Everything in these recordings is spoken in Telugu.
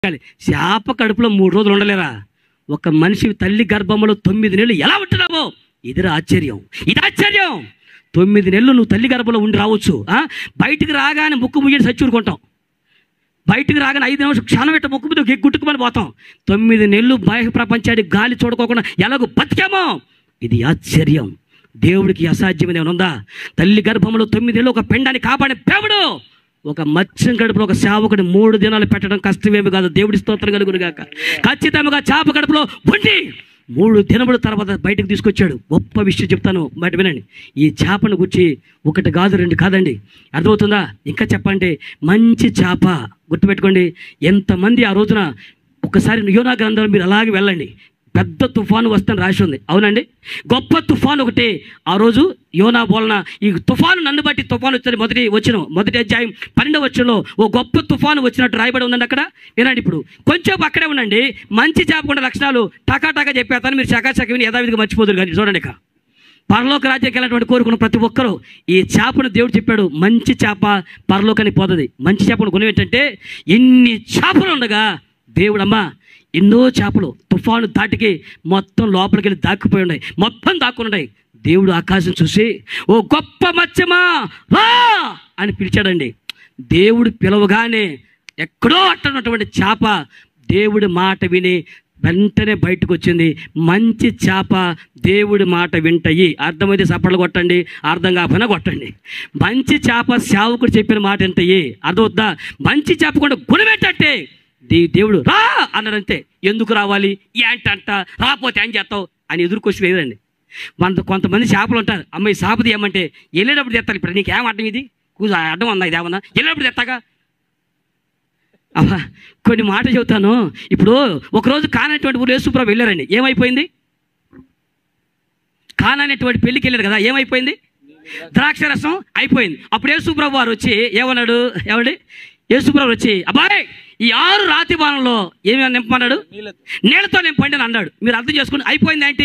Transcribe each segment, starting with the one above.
చేప కడుపులో మూడు రోజులు ఉండలేరా ఒక మనిషి తల్లి గర్భంలో తొమ్మిది నెలలు ఎలా ఉంటున్నావో ఇది ఆశ్చర్యం ఇది ఆశ్చర్యం తొమ్మిది నెలలు నువ్వు తల్లి గర్భంలో ఉండి రావచ్చు ఆ? బయటికి రాగానే ముక్కు ముయ్యని సచ్చూరుకుంటాం బయటికి రాగానే ఐదు నిమిషం క్షణం పెట్ట ముక్కు మీద గుట్టుకుమని పోతాం తొమ్మిది నెలలు బాహ్య ప్రపంచానికి గాలి చూడకోకుండా ఎలాగో బతికామో ఇది ఆశ్చర్యం దేవుడికి అసాధ్యమైన ఏమైనా ఉందా తల్లి గర్భంలో తొమ్మిది నెలలు ఒక పెండాన్ని కాపాడే దేవుడు ఒక మత్స్యం గడుపులో ఒక సేవకుని మూడు దినాలు పెట్టడం కష్టమేమి కాదు దేవుడి స్తోత్రం కలుగును గాక ఖచ్చితంగా చేప గడుపులో ఉండి మూడు దినముల తర్వాత బయటకు తీసుకొచ్చాడు గొప్ప విషయం చెప్తాను మాట వినండి ఈ చేపను గురించి ఒకటి కాదు రెండు కాదండి అర్థమవుతుందా ఇంకా చెప్పండి మంచి చేప గుర్తుపెట్టుకోండి ఎంతమంది ఆ రోజున ఒకసారి యోనా గ్రంథంలో మీరు అలాగే వెళ్ళండి పెద్ద తుఫాను వస్తుందని రాసి ఉంది అవునండి గొప్ప తుఫాను ఒకటి ఆ రోజు యోనా బోలన ఈ తుఫాను నన్ను బట్టి తుఫాను వచ్చింది మొదటి వచ్చిన మొదటి అధ్యాయం పన్నెండవ వచ్చంలో ఓ గొప్ప తుఫాను వచ్చినట్టు రాయబడి ఉందండి అక్కడ వినండి ఇప్పుడు కొంచెం అక్కడే ఉండండి మంచి చేపకుండా లక్షణాలు టకా టకా చెప్పేస్తాను మీరు చకాచక విని యథావిధిగా మర్చిపోదురు కానీ చూడండి ఇక పరలోక రాజ్యానికి వెళ్ళినటువంటి కోరుకున్న ప్రతి ఒక్కరూ ఈ చేపను దేవుడు చెప్పాడు మంచి చేప పరలోకానికి పోతుంది మంచి చేపను గుణం ఏంటంటే ఇన్ని చేపలు ఉండగా దేవుడమ్మా ఎన్నో చేపలు తుఫాను దాటికి మొత్తం లోపలికి వెళ్ళి దాక్కుపోయి ఉన్నాయి మొత్తం దాక్కుని ఉన్నాయి దేవుడు ఆకాశం చూసి ఓ గొప్ప మత్స్యమా రా అని పిలిచాడండి దేవుడు పిలవగానే ఎక్కడో అట్టనటువంటి చేప దేవుడి మాట విని వెంటనే బయటకు వచ్చింది మంచి చేప దేవుడి మాట వింటయి అర్థమైతే చప్పట్లు కొట్టండి అర్థం కాకపోయినా కొట్టండి మంచి చేప సేవకుడు చెప్పిన మాట వింటయి అర్థమవుతుందా మంచి చేప కూడా గుణమేంటంటే దే దేవుడు రా అన్నారంతే ఎందుకు రావాలి ఏంటంట రాకపోతే ఏం చేస్తావు అని ఎదురుకొచ్చి వేయరండి కొంత కొంతమంది చేపలు ఉంటారు అమ్మాయి చేప తీయమంటే వెళ్ళేటప్పుడు తెస్తాను ఇప్పుడు నీకేం అడ్డం ఇది కూజ అడ్డం ఉందా ఇది ఏమన్నా వెళ్ళేటప్పుడు తెస్తాగా అమ్మా కొన్ని మాటలు చెబుతాను ఇప్పుడు ఒకరోజు కానటువంటి ఊరు యేసుప్రభు వెళ్ళారండి ఏమైపోయింది కాననేటువంటి పెళ్ళికి వెళ్ళారు కదా ఏమైపోయింది ద్రాక్ష రసం అయిపోయింది అప్పుడు యేసుప్రభు వారు వచ్చి ఏమన్నాడు ఏమండి యేసుప్రభు వచ్చి అబ్బాయి ఈ ఆరు రాతి బాణంలో ఏమి నింపమన్నాడు నీళ్ళతో నింపండి అని అన్నాడు మీరు అర్థం చేసుకుని అయిపోయింది ఏంటి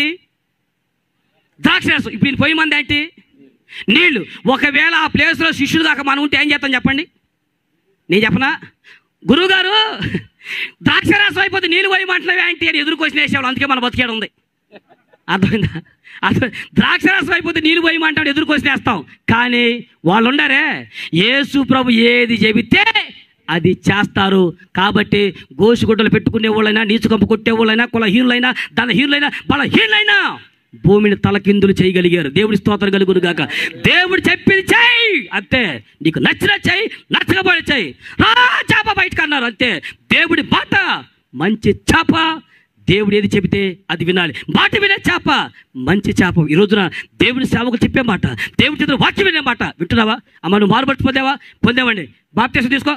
ద్రాక్ష రసం ఇప్పుడు ఈయన పోయి మంది ఏంటి నీళ్లు ఒకవేళ ఆ ప్లేస్లో శిష్యులు దాకా మనం ఉంటే ఏం చేస్తాం చెప్పండి నేను చెప్పనా గురువుగారు ద్రాక్షరాసం అయిపోతే నీళ్ళు పోయమంటున్నావే ఏంటి అని ఎదురుకొచ్చిన వేసేవాడు అందుకే మన బతికేడు ఉంది అర్థమైందా అర్థం ద్రాక్షరాసం అయిపోతే నీళ్ళు పోయమంటాడు ఎదురుకొచ్చిన వేస్తాం కానీ వాళ్ళు ఉండారే యేసు ప్రభు ఏది చెబితే అది చేస్తారు కాబట్టి గోసుగుడ్డలు పెట్టుకునే వాళ్ళైనా నీచు కంపు కొట్టే వాళ్ళైనా కులహీనులైనా ధనహీనులైనా బలహీనులైనా భూమిని తలకిందులు చేయగలిగారు దేవుడి స్తోత్రం కలుగును గాక దేవుడు చెప్పింది చెయ్యి అంతే నీకు నచ్చిన చెయ్యి నచ్చకపోయిన చెయ్యి రా చేప బయటకు అన్నారు అంతే దేవుడి మాట మంచి చేప దేవుడు ఏది చెబితే అది వినాలి మాట వినే చేప మంచి చేప ఈ రోజున దేవుని సేవకు చెప్పే మాట దేవుడి చేతులు వాక్యం వినే మాట వింటున్నావా అమ్మ నువ్వు మారుబట్టి పొందావా పొందామండి బాప్తీసం తీసుకో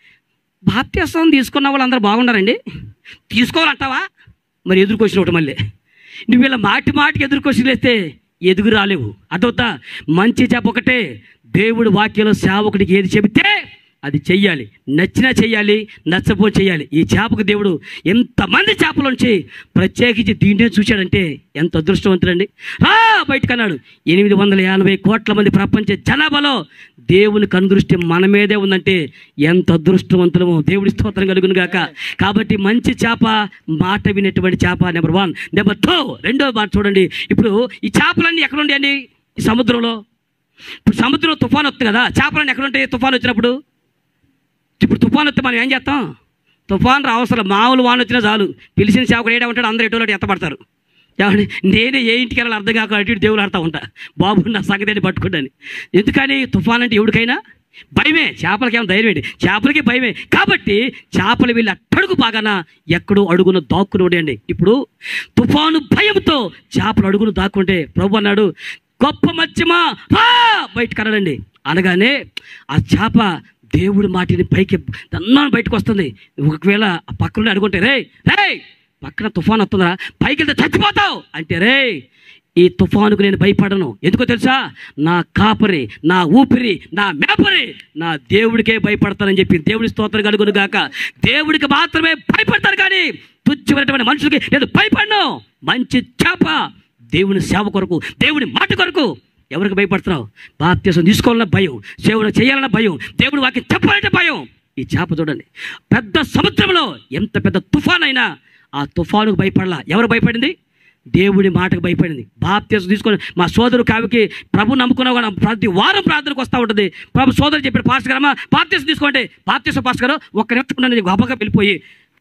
బాప్తీసం తీసుకున్న వాళ్ళు అందరూ బాగున్నారండి తీసుకోవాలంటావా మరి ఎదురుకొచ్చిన ఒకటి మళ్ళీ నువ్వు ఇలా మాటి మాటికి ఎదురుకొచ్చి లేస్తే ఎదుగు రాలేవు అదవుతా మంచి చేప ఒకటే దేవుడు వాక్యంలో సేవకుడికి ఏది చెబితే అది చెయ్యాలి నచ్చినా చెయ్యాలి నచ్చపో చెయ్యాలి ఈ చేపకు దేవుడు ఎంతమంది చేపలుంచి ప్రత్యేకించి దీంట్లో చూశాడంటే ఎంత అదృష్టవంతుడండి రా బయటకు అన్నాడు ఎనిమిది వందల యాభై కోట్ల మంది ప్రపంచ జనాభాలో దేవుని కనుదృష్టి మన మీదే ఉందంటే ఎంత అదృష్టవంతులమో దేవుడి స్తోత్రం కలుగును గాక కాబట్టి మంచి చేప మాట వినేటువంటి చేప నెంబర్ వన్ నెంబర్ టూ రెండో మాట చూడండి ఇప్పుడు ఈ చేపలన్నీ ఎక్కడ ఉండేయండి ఈ సముద్రంలో ఇప్పుడు సముద్రంలో తుఫాన్ వస్తుంది కదా చేపలన్నీ ఎక్కడ ఉంటాయి తుఫాన్ వచ్చినప్పుడు ఇప్పుడు తుఫాన్ వస్తే మనం ఏం చేస్తాం తుఫాన్ రావసరం మామూలు వాన వచ్చినా చాలు పిలిచిన సేవకుడు ఏడా ఉంటాడు అందరూ ఎటువంటి ఎత్తపడతారు ఏమండి నేనే ఏ ఇంటికి వెళ్ళాలి అర్థం కాక అటు ఇటు దేవుడు ఆడుతూ ఉంటా బాబు నా సంగతి పట్టుకుంటాను ఎందుకని తుఫాన్ అంటే ఎవరికైనా భయమే చేపలకి ఏమో ధైర్యం ఏంటి చేపలకి భయమే కాబట్టి చేపలు వీళ్ళు అట్టడుగు బాగాన ఎక్కడో అడుగున దాక్కుని ఉండేయండి ఇప్పుడు తుఫాను భయంతో చేపలు అడుగును దాక్కుంటే ప్రభు అన్నాడు గొప్ప మత్స్యమా రా బయటకు అనడండి అనగానే ఆ చేప దేవుడి మాటిని పైకి దన్నాను బయటకు వస్తుంది ఒకవేళ ఆ పక్కన అడుగుంటే రే రే పక్కన తుఫాన్ వస్తుందా పైకి వెళ్తే చచ్చిపోతావు అంటే రే ఈ తుఫానుకు నేను భయపడను ఎందుకో తెలుసా నా కాపరి నా ఊపిరి నా మేపరి నా దేవుడికే భయపడతానని చెప్పి దేవుడి స్తోత్రం కలుగును గాక దేవుడికి మాత్రమే భయపడతారు కానీ తుచ్చమైనటువంటి మనుషులకి నేను భయపడను మంచి చేప దేవుని సేవ కొరకు దేవుని మాట కొరకు ఎవరికి భయపడుతున్నావు బాప్త్యసం తీసుకోవాలన్న భయం సేవన చేయాలన్న భయం దేవుడు వాక్యం చెప్పాలంటే భయం ఈ చేప చూడండి పెద్ద సముద్రంలో ఎంత పెద్ద తుఫాన్ అయినా ఆ తుఫానుకు భయపడలా ఎవరు భయపడింది దేవుడి మాటకు భయపడింది బాప్తీసం తీసుకొని మా సోదరు కావికి ప్రభు నమ్ముకున్న కూడా ప్రతి వారం ప్రార్థనకు వస్తూ ఉంటుంది ప్రభు సోదరు చెప్పాడు పాస్టర్ గారు అమ్మా బాప్తీసం తీసుకోండి బాప్తీసం పాస్టర్ గారు ఒక్క నిమిషం ఉండండి గొప్పగా వెళ్ళిపోయి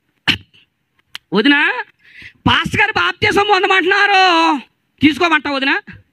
వదిన పాస్టర్ గారు బాప్తీసం పొందమంటున్నారు తీసుకోమంటావు వదిన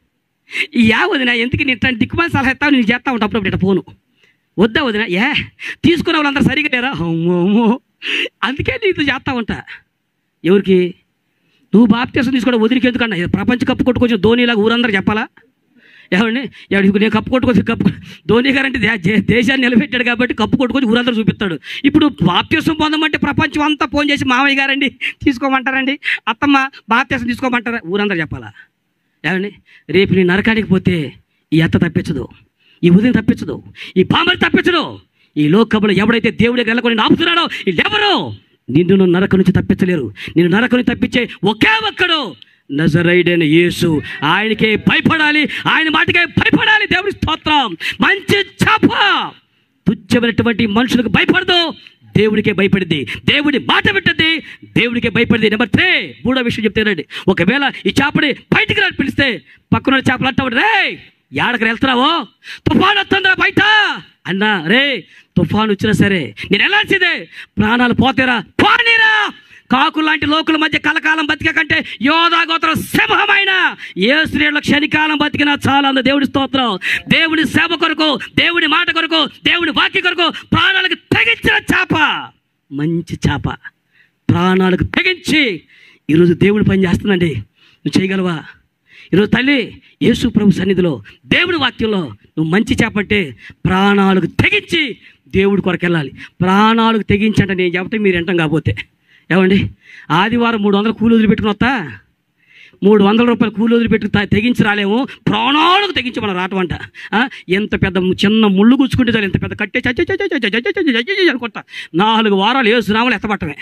యా వదిన ఎందుకు నేను ఇట్లాంటి దిక్కుమని సలహా ఇస్తావు నేను చేస్తా ఉంటా అప్పుడప్పుడు ఇట్లా ఫోను వద్దా వదిన ఏ తీసుకున్న వాళ్ళందరూ సరిగా లేరా అమ్మో అమ్మో. అందుకే నీతో చేస్తా ఉంటా ఎవరికి నువ్వు బాప్తీసం తీసుకోవడం వదిలికి ఎందుకన్నా ఇది ప్రపంచ కప్పు కొట్టుకొచ్చిన ధోనిలాగా ఊరందరూ చెప్పాలా ఏమండి ఎవరికి నేను కప్పు కొట్టుకొచ్చి కప్పు ధోని గారు అంటే దే- దే- దేశాన్ని నిలబెట్టాడు కాబట్టి కప్పు కొట్టుకొచ్చి ఊరందరూ చూపిస్తాడు ఇప్పుడు బాప్తీసం పొందమంటే ప్రపంచం అంతా ఫోన్ చేసి మామయ్య గారండి తీసుకోమంటారండి అత్తమ్మ బాప్తీసం తీసుకోమంటారా ఊరందరూ చెప్పాలా ఏమండి రేపు నీ నరకానికి పోతే ఈ అత్త తప్పించదు ఈ ఉదయం తప్పించదు ఈ పామరి తప్పించడు ఈ లోకంలో ఎవడైతే దేవుడికి వెళ్ళకొని ఆపుతున్నాడో వీళ్ళెవరు నిన్ను నువ్వు నరక నుంచి తప్పించలేరు నిన్ను నరక నుంచి తప్పించే ఒకే ఒక్కడు నజరైడైన యేసు ఆయనకే భయపడాలి ఆయన మాటకే భయపడాలి దేవుడి స్తోత్రం మంచి చాప తుచ్చమైనటువంటి మనుషులకు భయపడదు దేవుడికే భయపడింది దేవుడి మాట వింటుంది దేవుడికే భయపడింది నెంబర్ త్రీ మూడో విషయం చెప్తానండి ఒకవేళ ఈ చేపని బయటికి రాని పిలిస్తే పక్కన చేపలు అంటా రే ఏడకి వెళ్తున్నావో తుఫాను వస్తుందిరా బయట అన్నా రే తుఫాను వచ్చినా సరే నేను వెళ్ళాల్సిందే ప్రాణాలు పోతేరా పోనీరా కాకు లాంటి లోకుల మధ్య కలకాలం బతిక కంటే యోధాగోత్ర సింహమైన ఏ స్త్రీల క్షణికాలం బతికినా చాలా అంద దేవుడి స్తోత్రం దేవుడి సేవ కొరకు దేవుడి మాట కొరకు దేవుడి వాక్య కొరకు ప్రాణాలకు తెగించిన చేప మంచి చేప ప్రాణాలకు తెగించి ఈరోజు దేవుడి పని చేస్తుందండి నువ్వు చేయగలవా ఈరోజు తల్లి యేసు ప్రభు సన్నిధిలో దేవుడి వాక్యంలో నువ్వు మంచి చేపట్టే ప్రాణాలకు తెగించి దేవుడి కొరకు వెళ్ళాలి ప్రాణాలకు తెగించి అంటే నేను చెబితే మీరు వింటాం కాకపోతే ఏమండి ఆదివారం మూడు వందల కూలి వదిలిపెట్టుకుని వస్తా మూడు వందల రూపాయలు కూలి వదిలిపెట్టుకు తా- తెగించి రాలేము ప్రాణాలకు తెగించి మనం రావటం ఆ, ఎంత పెద్ద చిన్న ముళ్ళు గుచ్చుకుంటే చాలు ఎంత పెద్ద కట్టే చచ్చ చచ్చ చచ్చ చచ్చ చచ్చ చచ్చ చచ్చ చచ్చ అనుకుంటా నాలుగు వారాలు ఏసునామలు ఎత్తబట్టమే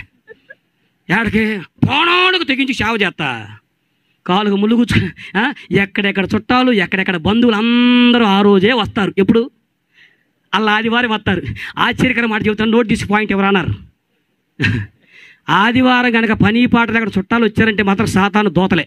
ఏడకి ప్రాణాలకు తెగించి సేవ చేస్తా కాలుకు ముళ్ళు గుచ్చుకుని ఆ, ఎక్కడెక్కడ చుట్టాలు ఎక్కడెక్కడ బంధువులు అందరూ ఆ రోజే వస్తారు ఎప్పుడు అలా ఆదివారం వస్తారు ఆశ్చర్యకర మాట చెబుతాను నోట్ తీసి పాయింట్ ఎవరు అన్నారు ఆదివారం కనుక పని పాటలు అక్కడ చుట్టాలు వచ్చారంటే మాత్రం సాతాను దోతలే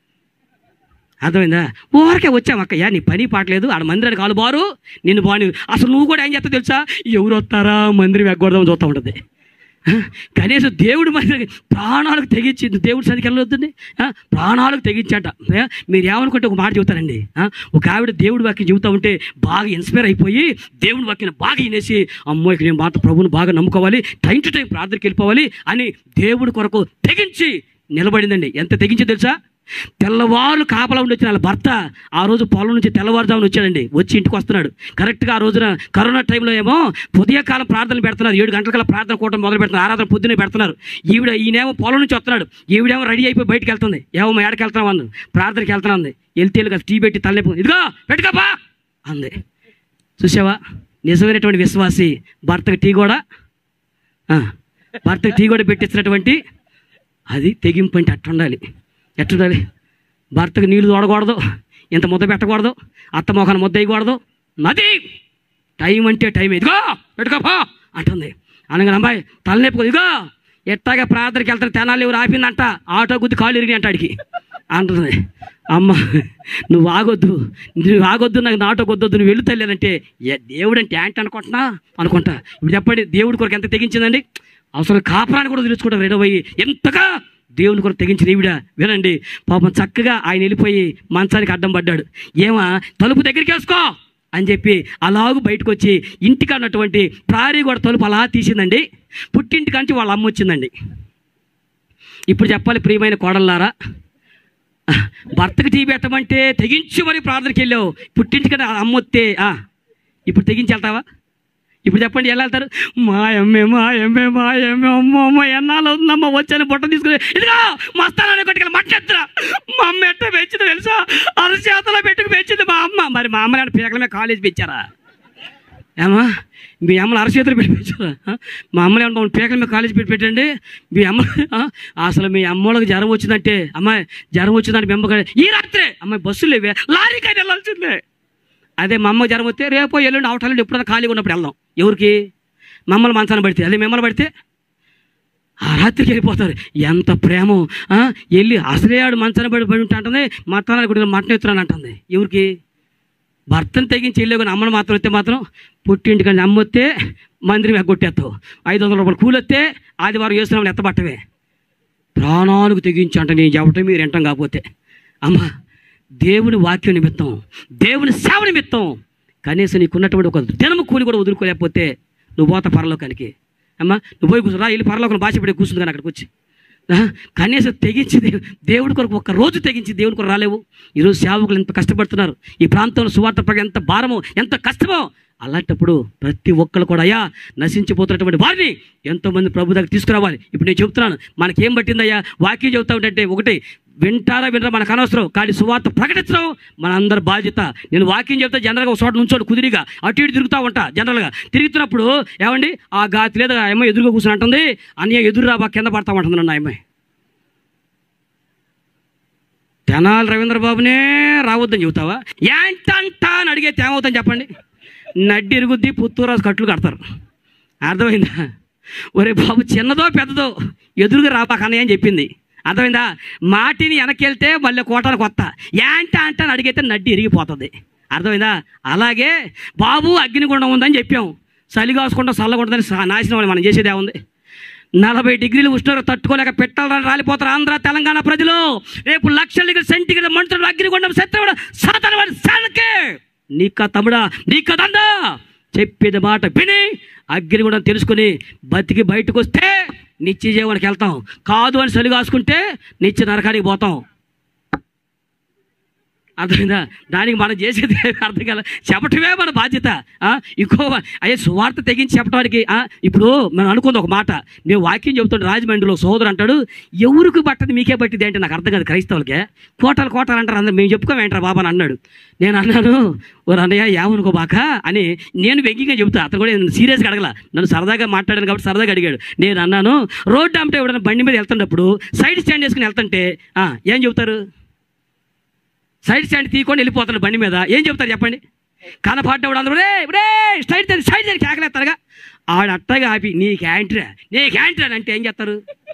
అర్థమైందా ఊరికే వచ్చాం అక్కయ్య నీ పని పాటలేదు ఆడ మందిరానికి కాలు బారు నిన్ను బాని అసలు నువ్వు కూడా ఏం చేస్తావు తెలుసా ఎవరు వస్తారా మందిరం ఎగ్గొడదామని చూస్తూ ఉంటుంది ఆ? కనీసం దేవుడు మందిరం ప్రాణాలకు తెగించి దేవుడి సన్నిధికి వెళ్ళొద్దండి ఆ? ప్రాణాలకు తెగించట ఆ? మీరు ఏమనుకుంటే ఒక మాట చెబుతారండి ఆ? ఒక ఆవిడ దేవుడి వాక్యం చెబుతూ ఉంటే బాగా ఇన్స్పైర్ అయిపోయి దేవుడి వాక్యం బాగా వినేసి అమ్మో ఇక నేను మాత్రం ప్రభువుని బాగా నమ్ముకోవాలి టైం టు టైం ప్రార్థనకి వెళ్ళిపోవాలి అని దేవుడి కొరకు తెగించి నిలబడిందండి ఎంత తెగించి తెలుసా తెల్లవారు కాపలా ఉండి వచ్చిన వాళ్ళ భర్త ఆ రోజు పొలం నుంచి తెల్లవారుజామున వచ్చాడండి వచ్చి ఇంటికి వస్తున్నాడు కరెక్ట్గా ఆ రోజున కరోనా టైంలో ఏమో ఉదయకాలం ప్రార్థనలు పెడుతున్నారు ఏడు గంటల ప్రార్థన కూటం మొదలు పెడుతున్నారు ఆరాధన పొద్దునే పెడుతున్నారు ఈవిడ ఈయనేమో పొలం నుంచి వస్తున్నాడు ఈవిడేమో రెడీ అయిపోయి బయటకు వెళ్తుంది ఏమో మా ఏడకి వెళ్తున్నాం అంది ప్రార్థనకి వెళ్తున్నా అంది వెళ్తే కదా టీ పెట్టి తలనొప్పి ఇదిగో పెట్టుకోపా అంది చూసావా నిజమైనటువంటి విశ్వాసి భర్తకి టీ కూడా ఆ, భర్తకి టీ కూడా పెట్టించినటువంటి అది తెగింపు అంటే అట్టుండాలి ఎట్టుండాలి భర్తకు నీళ్లు తోడకూడదు ఇంత ముద్ద పెట్టకూడదు అత్త మొఖాన్ని ముద్ద వేయకూడదు నది టైం అంటే టైం ఇదిగో పెట్టుకోపా అంటుంది అనగానే అమ్మాయి తలనొప్పి ఇదిగో ఎట్టాగా ప్రార్థనకి వెళ్తాను తెనాలి ఎవరు ఆపిందంట ఆటో గుద్ది కాళ్ళు ఇరిగి అంటాడికి అంటుంది అమ్మ నువ్వు ఆగొద్దు నువ్వు ఆగొద్దు నాకు నా ఆటో కొద్దొద్దు నువ్వు వెళ్ళు తల్లేదంటే ఏ దేవుడు అంటే యాంట్ అనుకుంటున్నా అనుకుంటా ఇప్పుడు చెప్పండి దేవుడి కొరకు ఎంత తెగించిందండి అవసరం కాపురాన్ని కూడా తెలుసుకుంటారు రెడీ అయ్యి ఎంతగా దేవుని కొరకు తెగించిన ఈవిడ వినండి పాపం చక్కగా ఆయన వెళ్ళిపోయి మంచానికి అడ్డం పడ్డాడు ఏమా తలుపు దగ్గరికి వేసుకో అని చెప్పి అలాగూ బయటకు వచ్చి ఇంటికి అన్నటువంటి ప్రారీ కూడా తలుపు అలా తీసిందండి పుట్టింటి కంచి వాళ్ళ అమ్మ వచ్చిందండి ఇప్పుడు చెప్పాలి ప్రియమైన కోడల్లారా భర్తకు టీ పెట్టమంటే తెగించి మరి ప్రార్థనకి వెళ్ళావు పుట్టింటికి అమ్మ వస్తే ఆ, ఇప్పుడు తెగించి వెళ్తావా ఇప్పుడు చెప్పండి ఎలా వెళ్తారు మా ఎమ్మె మా ఎమ్మె మా ఎమ్మె అమ్మ అమ్మ ఎన్నాళ్ళు అవుతుందమ్మ వచ్చాను బుట్ట తీసుకుని ఇదిగో మస్తానని కొట్టుకెళ్ళి మట్టెత్తరా మా అమ్మ ఎట్ట పెంచింది తెలుసా అరచేతలో పెట్టుకు పెంచింది మా అమ్మ మరి మా అమ్మ పీకల మీద కాలేజ్ పెంచారా ఏమా మీ అమ్మలు అరచేతులు పెట్టి పెంచారా ఆ? మా అమ్మలు ఏమన్నా పీకల మీద కాలేజ్ పెట్టి పెట్టండి మీ అమ్మ ఆ? అసలు మీ అమ్మోళ్ళకి జ్వరం వచ్చిందంటే అమ్మాయి జ్వరం వచ్చిందంటే మీ అమ్మకి ఈ రాత్రే అమ్మాయి బస్సులు లేవే లారీకైనా వెళ్ళాల్సిందే అదే మా అమ్మ జ్వరం వస్తే రేపు ఎల్లుండి అవటాలు ఎప్పుడైనా ఖాళీగా ఉన్నప్పుడు వెళ్దాం ఎవరికి మమ్మల్ని మంచాన పడితే అదే మిమ్మల్ని పడితే ఆ రాత్రికి వెళ్ళిపోతారు ఎంత ప్రేమ ఆ, వెళ్ళి అసలే ఆడు మంచాన పడి పడి ఉంటే అంటుంది మతాన్ని కూడా మటన్ ఎత్తురాని అంటుంది ఎవరికి భర్తను తెగించి వెళ్ళే కానీ అమ్మని మాత్రం వస్తే మాత్రం పుట్టింటికి అమ్మొస్తే మందిరం ఎగ్గొట్టేస్తావు ఐదు వందల రూపాయలు కూలొస్తే ఆదివారం వేస్తున్నామని ఎత్తబట్టవే ప్రాణాలకు తెగించి అంటే నేను చెప్పటం మీరు వింటాం కాకపోతే అమ్మ దేవుని వాక్యం నిమిత్తం దేవుని సేవ నిమిత్తం కనీసం నీకున్నటువంటి ఒక దినము కూలి కూడా వదులుకోలేకపోతే నువ్వు పోతా పరలోకానికి అమ్మ నువ్వు పోయి కూర్చో రా వెళ్ళి పరలోకం భాష పెట్టి కూర్చుంది కానీ అక్కడికి వచ్చి ఆ, కనీసం తెగించి దేవు- దేవుడి కొరకు ఒక్క రోజు తెగించి దేవుడి కొరకు రాలేవు ఈరోజు సేవకులు ఎంత కష్టపడుతున్నారు ఈ ప్రాంతంలో సువార్త ప్రజలు ఎంత భారమో ఎంత కష్టమో అలాంటప్పుడు ప్రతి ఒక్కరు కూడా అయ్యా నశించిపోతున్నటువంటి వారిని ఎంతోమంది ప్రభు దగ్గర తీసుకురావాలి ఇప్పుడు నేను చెప్తున్నాను మనకేం పట్టిందయ్యా వాక్యం చెబుతా ఉంటే ఒకటి వింటారా వినరా మనకు అనవసరం కానీ సువార్త ప్రకటించడం మన అందరి బాధ్యత నేను వాక్యం చెప్తే జనరల్గా ఒక చోట నుంచోడు కుదిరిగా అటు ఇటు తిరుగుతూ ఉంటా జనరల్గా తిరుగుతున్నప్పుడు ఏమండి ఆ గాతి లేదా ఆ అమ్మాయి ఎదురుగా కూర్చుని అంటుంది అన్నయ్య ఎదురు రా బా కింద పడతా ఉంటుంది నన్ను ఆ అమ్మాయి తెనాలి రవీంద్ర బాబునే రావద్దని చెబుతావా ఏంటంట అని అడిగితే ఏమవుతాను చెప్పండి నడ్డి ఇరుగుద్ది పుత్తూరాజు కట్లు కడతారు అర్థమైందా ఒరే బాబు చిన్నదో పెద్దదో ఎదురుగా రాబాక అన్నయ్య అని చెప్పింది అర్థమైందా మాటిని వెనకెళ్తే మళ్ళీ కోటానికి కొత్త ఏంట అంటే అని అడిగితే నడ్డి ఇరిగిపోతుంది అర్థమైందా అలాగే బాబు అగ్నిగుండం ఉందని చెప్పాం చలి కాసుకుంటాం చల్లగా ఉంటుందని సా- నాశనం వాళ్ళు మనం చేసేది ఏముంది నలభై డిగ్రీలు ఉష్ణోగ్రత తట్టుకోలేక పెట్టాలని రాలిపోతారు ఆంధ్ర తెలంగాణ ప్రజలు రేపు లక్షల డిగ్రీ సెంటిగ్రేడ్ మంటలు అగ్నిగుండం శత్రువుడు సాతన వాడి సానకే నీక తమ్ముడా నీక దందా చెప్పేది మాట విని అగ్నిగుండం తెలుసుకుని బతికి బయటకు వస్తే నిత్య జీవనానికి వెళ్తాం కాదు అని చలి కాసుకుంటే నిత్య నరకానికి పోతాం అర్థమైందా దానికి మనం చేసేది ఏమీ అర్థం కాల చెప్పటమే మన బాధ్యత ఆ, ఇంకో అయ్యే సువార్త తెగించి చెప్పడానికి ఆ, ఇప్పుడు మనం అనుకుంది ఒక మాట మేము వాక్యం చెబుతుంటే రాజమండ్రిలో సోదరు అంటాడు ఎవరికి పట్టది మీకే పట్టింది అంటే నాకు అర్థం కాదు క్రైస్తవులకే కోటలు కోటలు అంటారు అందరు మేము చెప్పుకోమేంటారా బాబా అని అన్నాడు నేను అన్నాను ఓ అన్నయ్య ఏమనుకో బాక అని నేను వెంకిగా చెబుతా అతను కూడా సీరియస్గా అడగల నన్ను సరదాగా మాట్లాడాను కాబట్టి సరదాగా అడిగాడు నేను అన్నాను రోడ్డు అంటే ఎవడన్నా బండి మీద వెళ్తున్నప్పుడు సైడ్ స్టాండ్ వేసుకుని వెళ్తుంటే ఆ, ఏం చెబుతారు సైడ్ స్టాండ్ తీయకుండా వెళ్ళిపోతాడు బండి మీద ఏం చెప్తారు చెప్పండి కనపడ్డవాడు అందరూ రే రే సైడ్ తెరి సైడ్ తెరి కేకలేస్తారుగా ఆవిడ అట్టగా ఆపి నీకు యాంట్రా నీకు యాంట్రా అని అంటే ఏం చేస్తారు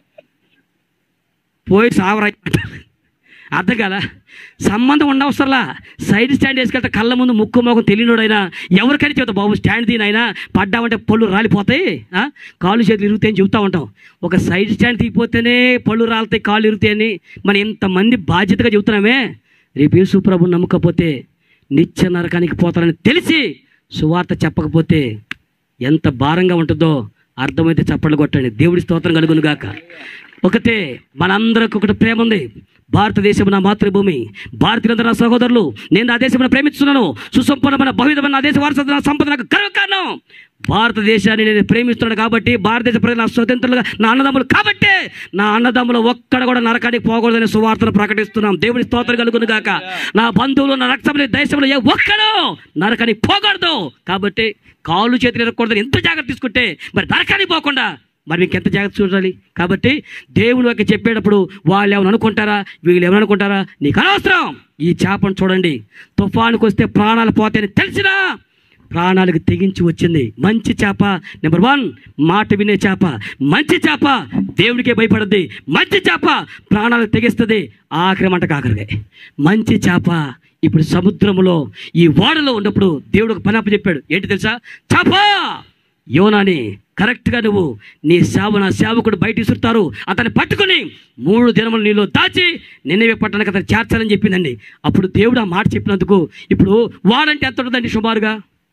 పోయి సావరా అర్థం కదా సంబంధం ఉండవసరలా సైడ్ స్టాండ్ వేసుకెళ్తే కళ్ళ ముందు ముక్కు మొఖం తెలియనోడైనా ఎవరికైనా చెబుతా బాబు స్టాండ్ దీనైనా పడ్డామంటే పళ్ళు రాలిపోతాయి ఆ? కాళ్ళు చేతులు ఇరుగుతాయని చెబుతూ ఉంటాం ఒక సైడ్ స్టాండ్ తీగిపోతేనే పళ్ళు రాలుతాయి కాళ్ళు ఇరుగుతాయని మనం ఇంతమంది బాధ్యతగా చెబుతున్నామే రేపు యేసు ప్రభు నమ్మకపోతే నిత్య నరకానికి పోతారని తెలిసి సువార్త చెప్పకపోతే ఎంత భారంగా ఉంటుందో అర్థమైతే చప్పట్లు కొట్టండి దేవుడి స్తోత్రం కలుగును గాక ఒకటే మనందరికి ఒకటి ప్రేమ ఉంది భారతదేశం నా మాతృభూమి భారతీయులందరూ నా సహోదరులు నేను నా దేశం ప్రేమిస్తున్నాను సుసంపన్నమైన భవితమైన నా దేశ వారసత్వ నా సంపద నాకు గర్వ కారణం భారతదేశాన్ని నేను ప్రేమిస్తున్నాను కాబట్టి భారతదేశ ప్రజలు నా స్వతంత్రులుగా నా అన్నదమ్ములు కాబట్టి నా అన్నదమ్ములు ఒక్కడ కూడా నరకానికి పోకూడదని సువార్తను ప్రకటిస్తున్నాం దేవుడి స్తోత్రం కలుగును గాక నా బంధువులు నా రక్తంలో దేశంలో ఏ ఒక్కడు నరకానికి పోకూడదు కాబట్టి కాళ్ళు చేతులు ఎరగకూడదని ఎంత జాగ్రత్త తీసుకుంటే మరి నరకానికి పోకుండా మరి మీకు ఎంత జాగ్రత్త చూడాలి కాబట్టి దేవుని యొక్క చెప్పేటప్పుడు వాళ్ళు ఏమైనా అనుకుంటారా వీళ్ళు ఏమైనా అనుకుంటారా నీకు అనవసరం ఈ చేపను చూడండి తుఫానుకు వస్తే ప్రాణాలు పోతాయని తెలిసినా ప్రాణాలకు తెగించి వచ్చింది మంచి చేప నెంబర్ వన్ మాట వినే చేప మంచి చేప దేవుడికే భయపడద్ది మంచి చేప ప్రాణాలు తెగిస్తుంది ఆఖరి మంట కాకరగా మంచి చేప ఇప్పుడు సముద్రంలో ఈ ఓడలో ఉన్నప్పుడు దేవుడు ఒక పని చెప్పాడు ఏంటి తెలుసా చేప యోనాని కరెక్ట్గా నువ్వు నీ సేవ నా సేవకుడు బయట ఇసురుతారు అతన్ని పట్టుకుని మూడు దినములు నీలో దాచి నిన్నవే పట్టణానికి అతను చేర్చాలని చెప్పిందండి అప్పుడు దేవుడు ఆ మాట చెప్పినందుకు ఇప్పుడు వాడంటే ఎంత ఉంటుందండి సుమారుగా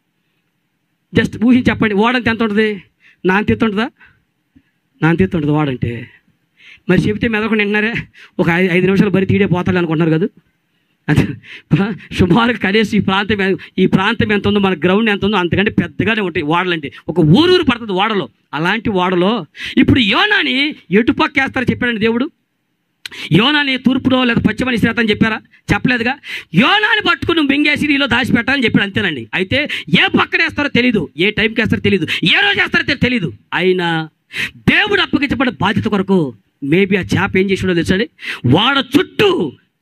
జస్ట్ ఊహించి చెప్పండి వాడంతే ఎంత ఉంటుంది నా అంత ఎత్తు ఉంటుందా నా అంత ఎత్తు ఉంటుంది వాడంటే మరి చెబితే మెదకుండా వింటున్నారే ఒక ఐదు ఐదు నిమిషాలు బరి తీడే పోతాడు అనుకుంటున్నారు కదా అది ప్ర- సుమారుగా కనీసం ఈ ప్రాంతం ఏ- ఈ ప్రాంతం ఎంత ఉందో మన గ్రౌండ్ ఎంత ఉందో అంతకంటే పెద్దగానే ఉంటాయి వాడలంటే ఒక ఊరూరు పడుతుంది వాడలో అలాంటి వాడలో ఇప్పుడు యోనాని ఎటు పక్క వేస్తారో చెప్పాడండి దేవుడు యోనాని తూర్పులో లేదా పశ్చిమని ఇస్తారని చెప్పారా చెప్పలేదుగా యోనాని పట్టుకుని నువ్వు మింగేసి నీలో దాచిపెట్టాలని చెప్పాడు అంతేనండి అయితే ఏ పక్కన వేస్తారో తెలీదు ఏ టైంకి వేస్తారో తెలీదు ఏ రోజు వేస్తారో తె- తెలీదు అయినా దేవుడు అప్పగించబడిన బాధ్యత కొరకు మేబీ ఆ చేప ఏం చేసిండో తెలుసండి వాడ చుట్టూ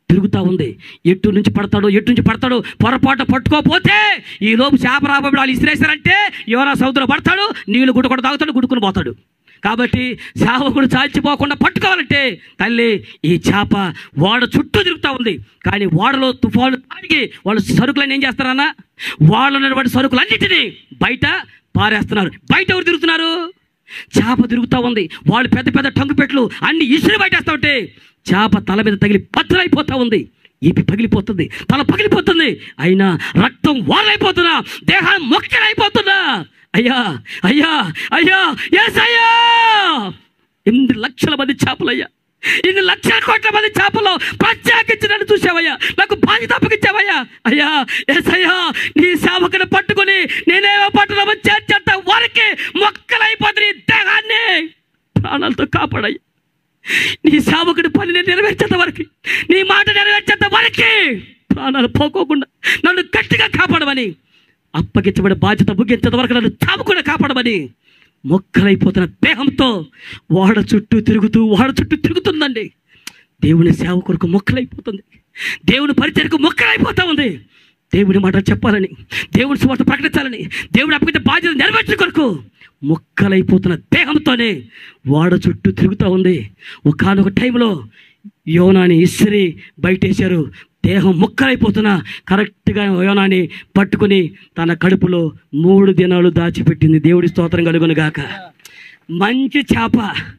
తిరుగుతూ ఉంది ఎటు నుంచి పడతాడు ఎటు నుంచి పడతాడు పొరపాటు పట్టుకోపోతే ఈ లోపు చేప రాబడి వాళ్ళు ఇసిరేశారంటే యోనా సముద్రంలో పడతాడు నీళ్లు గుడ్డ కూడా తాగుతాడు గుడుకుని పోతాడు కాబట్టి సేవకుడు చాల్చిపోకుండా పట్టుకోవాలంటే తల్లి ఈ చేప ఓడ చుట్టూ తిరుగుతూ ఉంది కానీ ఓడలో తుఫాను తాగి వాళ్ళు సరుకులను ఏం చేస్తారన్నా వాళ్ళు ఉన్నటువంటి సరుకులన్నిటినీ బయట పారేస్తున్నారు బయట ఎవరు తిరుగుతున్నారు చేప తిరుగుతూ ఉంది వాళ్ళు పెద్ద పెద్ద టంగు పెట్లు అన్ని ఇసురు బయటేస్తా ఉంటే చేప తల మీద తగిలి బద్దలైపోతా ఉంది ఈపి పగిలిపోతుంది తల పగిలిపోతుంది అయినా రక్తం వారైపోతున్నా దేహాన్ని మొక్కలైపోతున్నా అయ్యా అయ్యా అయ్యా ఎస్ అయ్యా ఎనిమిది లక్షల మంది చేపలయ్యా ఇన్ని లక్షల కోట్ల మంది చేపలు ప్రత్యేకించి నన్ను చూసావయ్యా నాకు బాధ్యత అప్పగించావయ్యా అయ్యా ఎస్ అయ్యా నీ సేవకుని పట్టుకుని నేనేమో పట్టుదామో చేర్చేంత వారికి మొక్కలైపోతుంది నీ దేహాన్ని ప్రాణాలతో కాపాడయ్యా నీ సేవకుడి పని నేను నెరవేర్చేంత వరకు నీ మాట నెరవేర్చేంత వరకు ప్రాణాలు పోకోకుండా నన్ను గట్టిగా కాపాడమని అప్పగించబడే బాధ్యత ముగించేంత వరకు నన్ను చావకుండా కాపాడమని మొక్కలైపోతున్న దేహంతో వాడ చుట్టూ తిరుగుతూ వాడ చుట్టూ తిరుగుతుందండి దేవుని సేవ కొరకు మొక్కలైపోతుంది దేవుని పరిచయకు మొక్కలైపోతా ఉంది దేవుని మాట చెప్పాలని దేవుని సువార్త ప్రకటించాలని దేవుని అప్పగించే బాధ్యత నెరవేర్చిన కొరకు మొక్కలైపోతున్న దేహంతోనే వాడ చుట్టూ తిరుగుతూ ఉంది ఒకనొక టైంలో యోనాని ఇసిరి బయటేశారు దేహం ముక్కలైపోతున్నా కరెక్ట్గా యోనాని పట్టుకుని తన కడుపులో మూడు దినాలు దాచిపెట్టింది దేవుడి స్తోత్రం కలుగును గాక మంచి చేప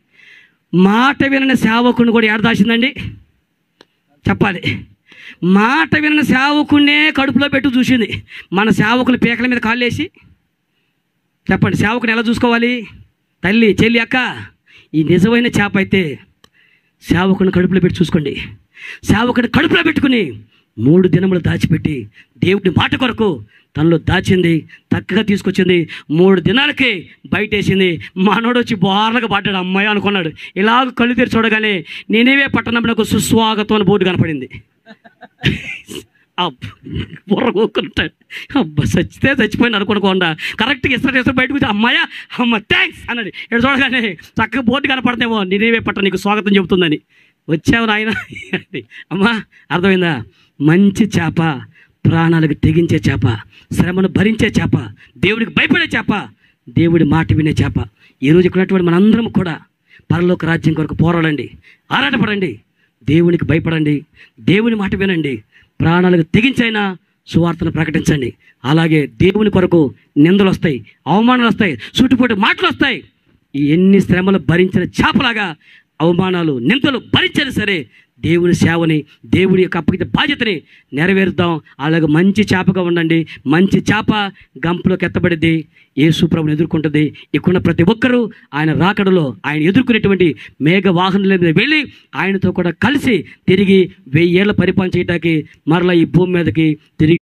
మాట వినని సేవకుని కూడా ఏడ దాచిందండి చెప్పాలి మాట విన్న సేవకునే కడుపులో పెట్టి చూసింది మన సేవకులు పీకల మీద కాళ్ళేసి చెప్పండి సేవకుని ఎలా చూసుకోవాలి తల్లి చెల్లి అక్క ఈ నిజమైన చేప అయితే సేవకుని కడుపులో పెట్టి చూసుకోండి సేవకుని కడుపులో పెట్టుకుని మూడు దినములు దాచిపెట్టి దేవుడి మాట కొరకు తనలో దాచింది చక్కగా తీసుకొచ్చింది మూడు దినాలకి బయటేసింది మనోడు వచ్చి బోర్లగా పడ్డాడు అమ్మాయి అనుకున్నాడు ఇలాగ కళ్ళు తెరిచి చూడగానే నేనేవే పట్టణం నాకు సుస్వాగతం అని బోర్డు కనపడింది అబ్బ బుర్ర కోకుంటాడు అబ్బా చచ్చితే చచ్చిపోయింది అనుకోకుండా కరెక్ట్గా ఇస్తారు ఇస్తారు బయటకు వచ్చి అమ్మాయా అమ్మ థ్యాంక్స్ అన్నాడు ఇక్కడ చూడగానే చక్కగా బోర్డు కనపడతేమో నేనేవే పట్ట నీకు స్వాగతం చెబుతుందని వచ్చావు నాయన అని. అమ్మా అర్థమైందా మంచి చేప ప్రాణాలకు తెగించే చేప శ్రమను భరించే చేప దేవుడికి భయపడే చేప దేవుడి మాట వినే చేప ఈరోజు ఇక్కడ ఉన్నటువంటి మనందరం కూడా పరలోక రాజ్యం కొరకు పోరాడండి ఆరాటపడండి దేవునికి భయపడండి దేవుని మాట వినండి ప్రాణాలకు తెగించైనా సువార్తను ప్రకటించండి అలాగే దేవుని కొరకు నిందలు వస్తాయి అవమానాలు వస్తాయి చుట్టుపూటి మాటలు వస్తాయి ఈ ఎన్ని శ్రమలు భరించిన చేపలాగా అవమానాలు నిందలు భరించని సరే దేవుని సేవని దేవుడి యొక్క అప్పగిత బాధ్యతని నెరవేరుద్దాం అలాగే మంచి చేపగా ఉండండి మంచి చేప గంపలోకి ఎత్తబడిద్ది యేసు ప్రభుని ఎదుర్కొంటుంది ఇక్కడున్న ప్రతి ఒక్కరూ ఆయన రాకడలో ఆయన ఎదుర్కొనేటువంటి మేఘ వాహనాల మీద వెళ్ళి ఆయనతో కూడా కలిసి తిరిగి వెయ్యేళ్ళ పరిపాలన చేయటానికి మరలా ఈ భూమి మీదకి తిరిగి